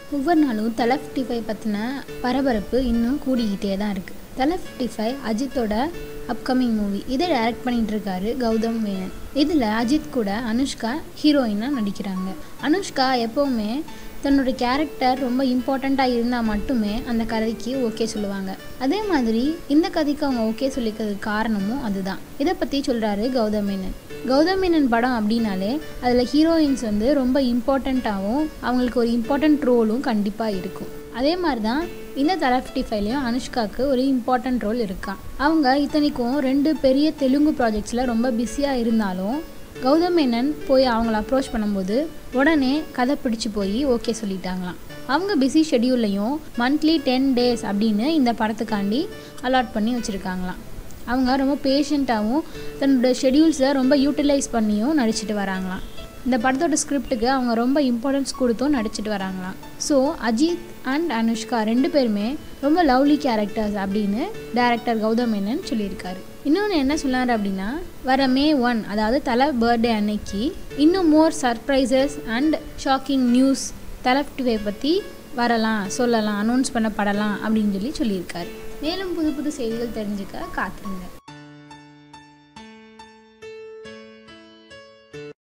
ஒவ்வொரு நாளும் தலை ஃபிஃப்டி ஃபைவ் பற்றின பரபரப்பு இன்னும் கூடிக்கிட்டே தான் இருக்குது தலை ஃபிஃப்டி ஃபைவ் அஜித்தோட அப்கமிங் மூவி இதை டைரக்ட் பண்ணிட்டு இருக்காரு கௌதம் மேனன் இதில் அஜித் கூட அனுஷ்கா ஹீரோயினாக நடிக்கிறாங்க அனுஷ்கா எப்போவுமே தன்னோட கேரக்டர் ரொம்ப இம்பார்ட்டண்ட்டாக இருந்தால் மட்டுமே அந்த கதைக்கு ஓகே சொல்லுவாங்க அதே மாதிரி இந்த கதைக்கு அவங்க ஓகே சொல்லிக்கிறதுக்கு காரணமும் அதுதான் இதை பற்றி சொல்கிறாரு கௌதம் மேனன் கௌதம் மேனன் படம் அப்படின்னாலே அதில் ஹீரோயின்ஸ் வந்து ரொம்ப இம்பார்ட்டண்ட்டாகவும் அவங்களுக்கு ஒரு இம்பார்ட்டண்ட் ரோலும் கண்டிப்பாக இருக்கும் அதே மாதிரி தான் இந்த தலை ஃபிஃப்டி ஃபைவ்லையும் அனுஷ்காவுக்கு ஒரு இம்பார்ட்டண்ட் ரோல் இருக்கான் அவங்க இத்தனைக்கும் ரெண்டு பெரிய தெலுங்கு ப்ராஜெக்ட்ஸில் ரொம்ப பிஸியாக இருந்தாலும் கௌதம் மேனன் போய் அவங்கள அப்ரோச் பண்ணும்போது உடனே கதை பிடிச்சி போய் ஓகே சொல்லிட்டாங்களாம் அவங்க பிஸி ஷெடியூல்லையும் மந்த்லி டென் டேஸ் அப்படின்னு இந்த படத்துக்காண்டி அலாட் பண்ணி வச்சுருக்காங்களாம் அவங்க ரொம்ப பேஷண்ட்டாகவும் தன்னோட ஷெடியூல்ஸை ரொம்ப யூட்டிலைஸ் பண்ணியும் நடிச்சிட்டு வராங்களாம் இந்த படத்தோட ஸ்கிரிப்டுக்கு அவங்க ரொம்ப இம்பார்ட்டன்ஸ் கொடுத்தும் நடிச்சிட்டு வராங்களாம் ஸோ அஜித் அண்ட் அனுஷ்கா ரெண்டு பேருமே ரொம்ப லவ்லி கேரக்டர்ஸ் அப்படின்னு டைரக்டர் கௌதம் மேனன் சொல்லியிருக்காரு இன்னொன்று என்ன சொன்னார் அப்படின்னா வர மே ஒன் அதாவது தலை பர்த்டே அன்னைக்கு இன்னும் more surprises and shocking news தலை ஃபிஃப்டி பற்றி வரலாம் சொல்லலாம் அனௌன்ஸ் பண்ணப்படலாம் அப்படின்னு சொல்லி சொல்லியிருக்காரு மேலும் புது புது செய்திகள் தெரிஞ்சுக்க காத்துருங்க